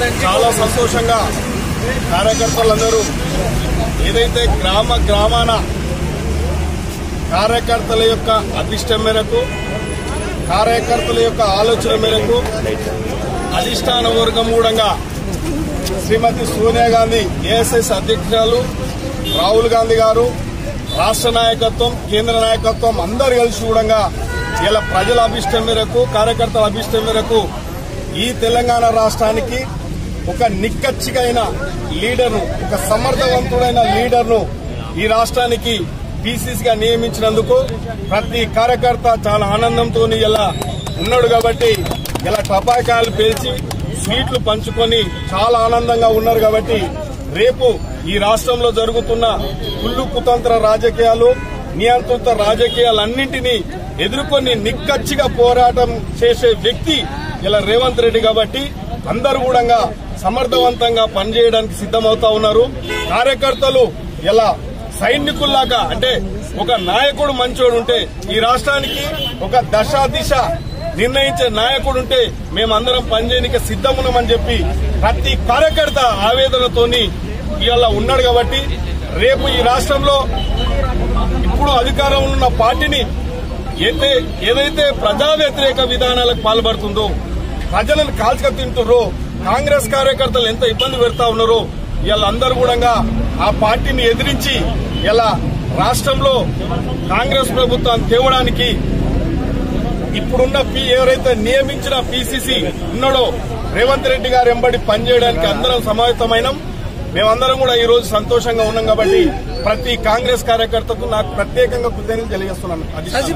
చాలా సంతోషంగా కార్యకర్తలందరూ ఏదైతే గ్రామ గ్రామాన కార్యకర్తల యొక్క అభిష్టం మేరకు కార్యకర్తల యొక్క ఆలోచన మేరకు అధిష్టాన వర్గం కూడా శ్రీమతి సోనియా గాంధీ ఏఎస్ఎస్ అధ్యక్షురాలు రాహుల్ గాంధీ గారు రాష్ట్ర నాయకత్వం కేంద్ర నాయకత్వం అందరు కలిసి కూడా ఇలా ప్రజల అభిష్టం మేరకు కార్యకర్తల అభిష్టం మేరకు ఈ తెలంగాణ రాష్ట్రానికి ఒక నిక్కచ్చిగైన లీడర్ను ఒక సమర్థవంతుడైన లీడర్ను ఈ రాష్ట్రానికి పీసీసీగా నియమించినందుకు ప్రతి కార్యకర్త చాలా ఆనందంతో ఇలా ఉన్నాడు కాబట్టి ఇలా టపాకాయలు పేల్చి స్వీట్లు పంచుకొని చాలా ఆనందంగా ఉన్నారు కాబట్టి రేపు ఈ రాష్ట్రంలో జరుగుతున్న కుళ్ళు కుతంత్ర రాజకీయాలు నియంత్రిత రాజకీయాలన్నింటినీ ఎదుర్కొని నిక్కచ్చిగా పోరాటం చేసే వ్యక్తి ఇలా రేవంత్ రెడ్డి కాబట్టి అందరూ కూడా సమర్థవంతంగా పనిచేయడానికి సిద్దమవుతా ఉన్నారు కార్యకర్తలు ఇలా సైనికుల్లాగా అంటే ఒక నాయకుడు మంచోడు ఉంటే ఈ రాష్ట్రానికి ఒక దశ దిశ నిర్ణయించే నాయకుడు ఉంటే మేమందరం పనిచేయడానికి సిద్ధమున్నామని చెప్పి ప్రతి కార్యకర్త ఆవేదనతోని ఇవాళ ఉన్నాడు కాబట్టి రేపు ఈ రాష్ట్రంలో ఇప్పుడు అధికారంలో ఉన్న పార్టీని అయితే ఏదైతే ప్రజా వ్యతిరేక విధానాలకు పాల్పడుతుందో ప్రజలను కాల్చక తింటుర్రో కాంగ్రెస్ కార్యకర్తలు ఎంత ఇబ్బంది పెడతా ఉన్నారో వీళ్ళందరూ కూడా ఆ పార్టీని ఎదిరించి ఇలా రాష్ట్రంలో కాంగ్రెస్ ప్రభుత్వాన్ని తేవడానికి ఇప్పుడున్న పి ఎవరైతే నియమించిన పిసిసి ఉన్నాడో రేవంత్ రెడ్డి గారు ఎంబడి పనిచేయడానికి అందరం సమాయత్తమైనం మేమందరం కూడా ఈ రోజు సంతోషంగా ఉన్నాం కాబట్టి ప్రతి కాంగ్రెస్ కార్యకర్తకు నాకు ప్రత్యేకంగా కృతజ్ఞతలు తెలియజేస్తున్నాను అది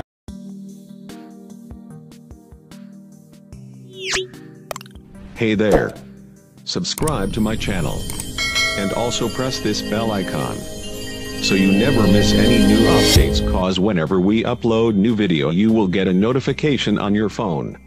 Hey there. Subscribe to my channel. And also press this bell icon. So you never miss any new updates cause whenever we upload new video you will get a notification on your phone.